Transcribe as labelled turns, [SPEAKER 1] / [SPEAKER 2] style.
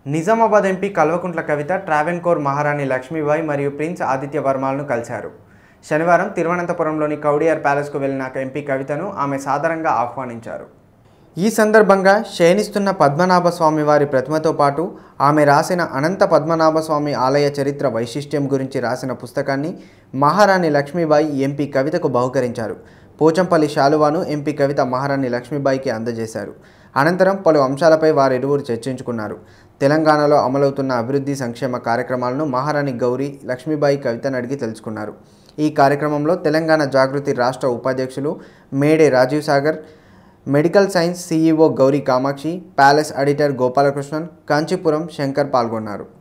[SPEAKER 1] Nizamabad MP Kalvakuntla Kavitha Travancore Maharani Lakshmibai మరియు prince Aditya వర్మలను కలిశారు శనివారం తిరువనంతపురంలోని కౌడియార్ ప్యాలెస్కు వెళ్లిన ఎంపీ కవితను ఆమె సాదరంగా ఆహ్వానించారు ఈ సందర్భంగా శయనిస్తున్న పద్మనాభ స్వామి వారి ప్రతిమతో పాటు ఆమె రాసిన అనంత పద్మనాభ స్వామి ఆలయ చరిత్ర వైశిష్ట్యం గురించి రాసిన పుస్తకాన్ని మహారాణి లక్ష్మీబాయి ఎంపీ కవితకు బహుకరించారు పోచంపల్లి శాలువాను ఎంపీ కవిత మహారాణి లక్ష్మీబాయికి అందజేశారు అనంతరం పలు అంశాలపై వారిరువురు చర్చించుకున్నారు తెలంగాణలో అమలవుతున్న అభివృద్ధి సంక్షేమ కార్యక్రమాలను మహారాణి గౌరీ లక్ష్మీబాయి కవితను అడిగి తెలుసుకున్నారు ఈ కార్యక్రమంలో తెలంగాణ జాగృతి రాష్ట్ర ఉపాధ్యక్షులు Mede Rajeev Sagar medical science CEO Gowri Kamakshi palace editor Gopalakrishnan Kanchipuram Shankar పాల్గొన్నారు